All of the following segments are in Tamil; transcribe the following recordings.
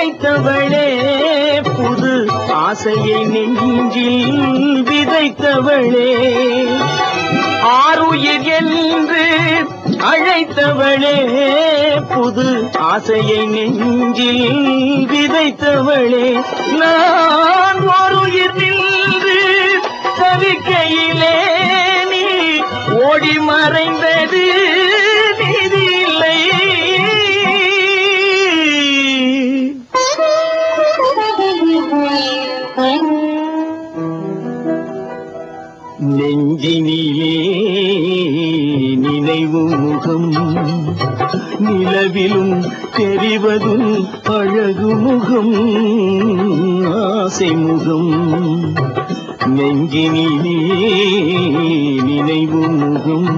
அழைத்தவளே புது ஆசையை நெஞ்சில் விதைத்தவளே ஆருயிர் என்று அழைத்தவளே புது ஆசையை நெஞ்சில் விதைத்தவளே நான் ஒருயிர் நின்று தவிக்கையிலே நீ ஓடி மறைந்தது நீதியில்லை நெஞ்சினிலே நினைவு முகம் நிலவிலும் தெரிவதும் அழகு முகம் ஆசை முகம் நெஞ்சினிலே நினைவு முகம்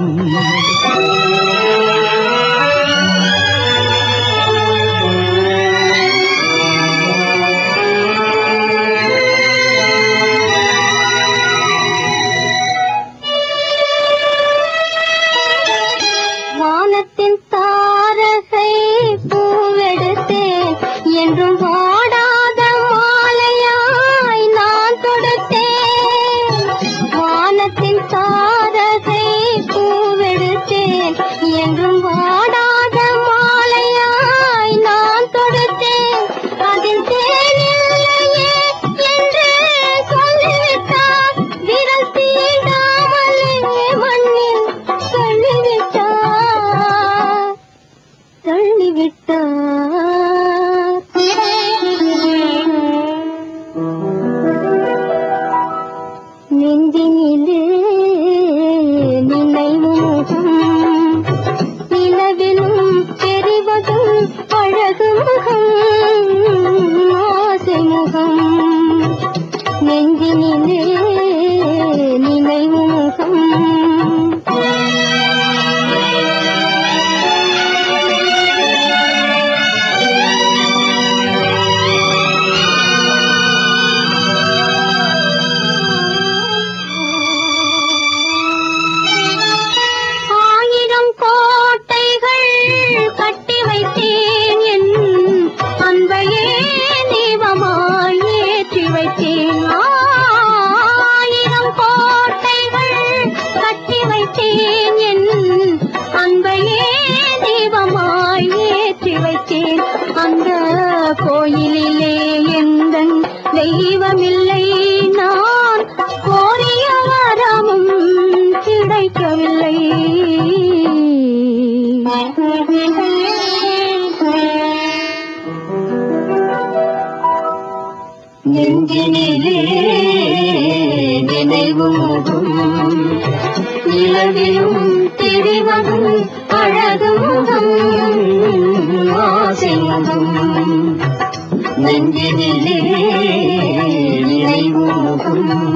வானத்தின் தாரகை பூவெடுத்தேன் என்றும் வாடாத மாலையாய் நான் தொடுத்தேன் வானத்தின் தாரகை பூவெடுத்தேன் என்றும் வாடாத மாலையாய் நான் தொடுத்தேன் அதில் தேனில்லையே என்று சொல்லிவிட்டார் விரல் தீண்டாமலே மண்ணில் தள்ளிவிட்டார் தள்ளிவிட்டார் நெஞ்சினிலே நினைவுமுகம் நிலவிலும் தெரிவதும் அழகு முகம் ஆசை முகம் நெஞ்சினிலே நினைவுமுகம் ஆயிரம் கோட்டைகள் கட்டி வைத்தேன் என் அன்பையே தீபமாய் ஏற்றி வைத்தேன் ஆயிரம் கோட்டைகள் கட்டி வைத்தேன் என் அன்பையே தீபமாய் ஏற்றி வைத்தேன் அந்த கோயிலிலே எந்தன் தெய்வமில்லை நான் கோரிய வரமும் கிடைக்கவில்லை நெஞ்சினிலே நினைவு முகம் நிலவிலும் தெரிவதும் அழகு முகம் ஆசை முகம் நெஞ்சினிலே நினைவு முகம்